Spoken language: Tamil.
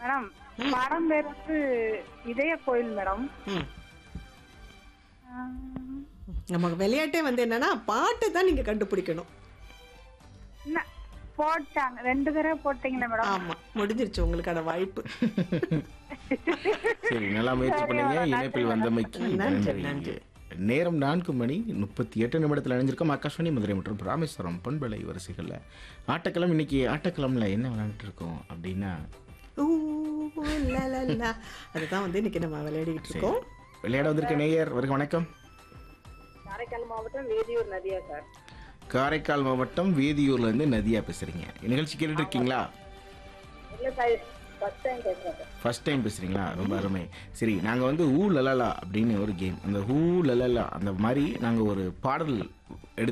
மேடம் படம் பேர் வந்து இதய கோயில் மேடம் ம் ஆ, நமக்கு விளையாட்டே வந்து என்னன்னா பாட்டு தான் நீங்க கண்டுபிடிக்கணும் என்ன, போட்டாங்க ரெண்டு தடவை போட்டீங்களே மேடம் ஆமா முடிஞ்சிருச்சு உங்களுக்கான வாய்ப்பு சரி நல்லா முயற்சி பண்ணீங்க இணைப்பில் வந்தமைக்கு நன்றி, நன்றி நன்றி. நேரம் நான்கு மணி முப்பத்தி எட்டு நிமிடத்தில் அணிஞ்சிருக்கோம் ஆகாஷ்வாணி மதுரை மற்றும் ராமேஸ்வரம் பண்பலை வரிசைகளில் ஆட்டக்களம் இன்னைக்கு ஆட்டக்களம்ல என்ன விளையாண்டுட்டு இருக்கோம் அப்படின்னா ஊ, லா, லா, லா. அதுதான் வந்து இன்னைக்கு நம்ம விளையாடிட்டு இருக்கோம் விளையாட வந்திருக்க நேயர் வருக வணக்கம் காரைக்கால் மாவட்டம் வேதியூர் நதியா சார் காரைக்கால் மாவட்டம் வேதியூர்ல இருந்து நதியா பேசுறீங்க நிகழ்ச்சி கேட்டுட்டு இருக்கீங்களா இல்ல சார் ஃபர்ஸ்ட் டைம் பேசுறேன் சார் ஃபர்ஸ்ட் டைம் பேசுறீங்களா ரொம்ப அருமை சரி நாங்கள் வந்து ஊ லலலா அப்படின்னு ஒரு கேம் அந்த ஊ லலலா அந்த மாதிரி நாங்கள் ஒரு பாடல்